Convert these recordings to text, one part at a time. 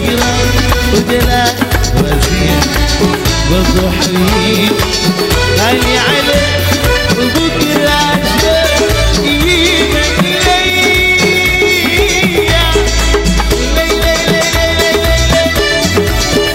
فكرة ودلال وزين برضو حبيب غالي عليه وبكرة يجيبك ليا لي لي لي لي لي لي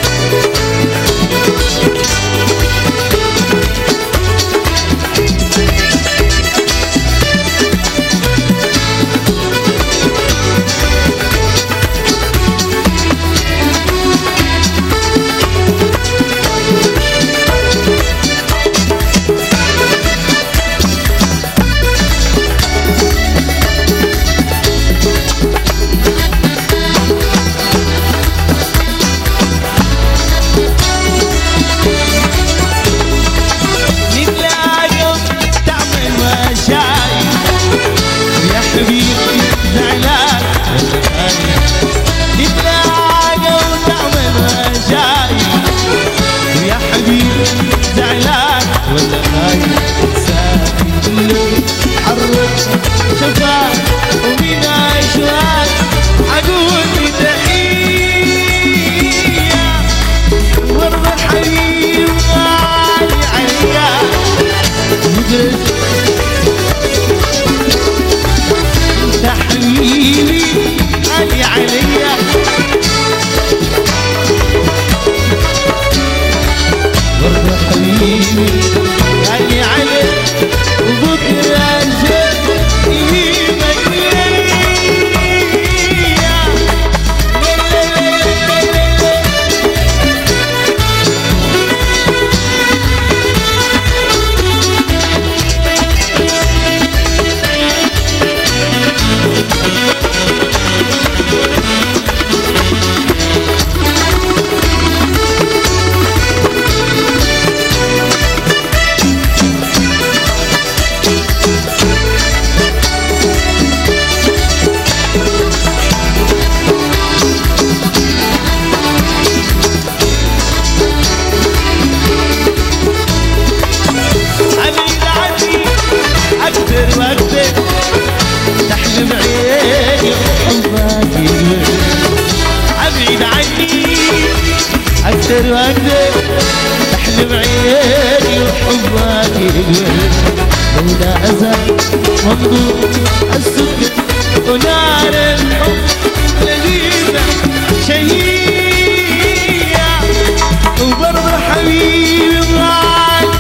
نتلاقوا تعمل مشاي يا حبيبي زعلان ولا خايف نتلاقوا تعمل مشاي يا حبيبي زعلان ولا خايف ساكن كله حرك شفاك ومن اشواك عقول تحيه ورد الحبيب غالي عليا يدرس انت حبيبي غالي عليا ورد حبيبي غالي عليا وبكره جايبك ليا حبيب عني أكثر وأكثر تحلم عيني وحبك يدور حبيب عني أكثر وأكثر تحلم عيني وحبك يدور لولا أزل منظور السكر ونار الحب لذيذة شهية وبرضه حبيبي ضاع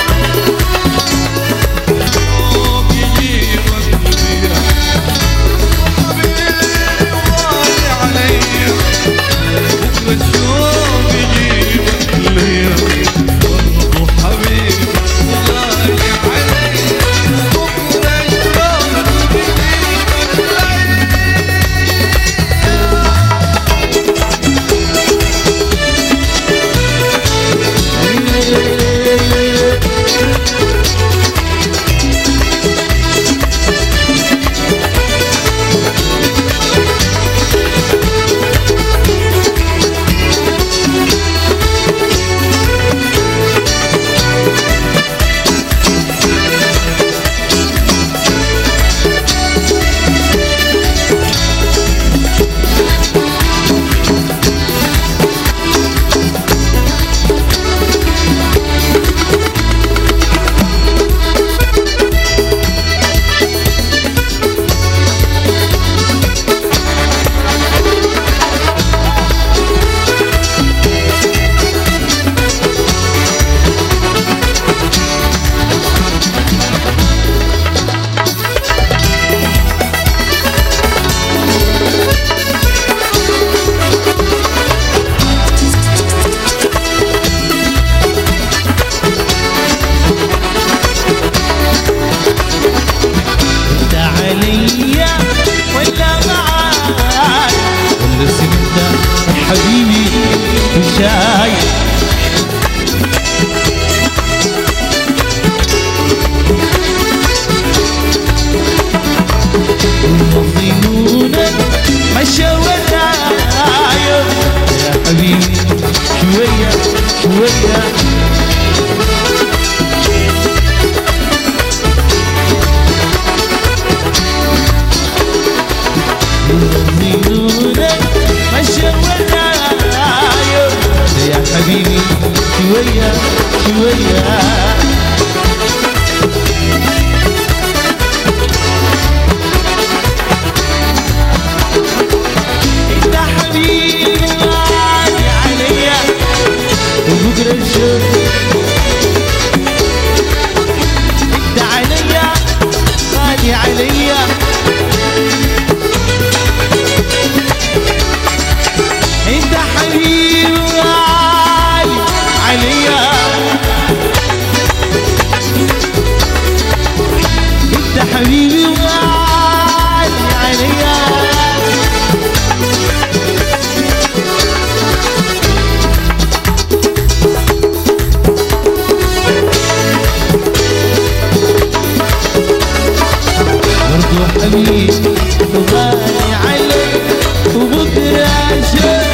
انت عليا ولا معاك ولا سنت حبيبي وشاي المظلمون مشى ورايا يا حبيبي شوية شوية يظنون مشى ورايا شوية شوية انت حبيبي غالي عليا وبكرة الشوق انت عليا غالي عليا انت حبيبي غالي عليا انت حبيبي غالي عليا برضو حبيبي غالي عليك وبكرة شوق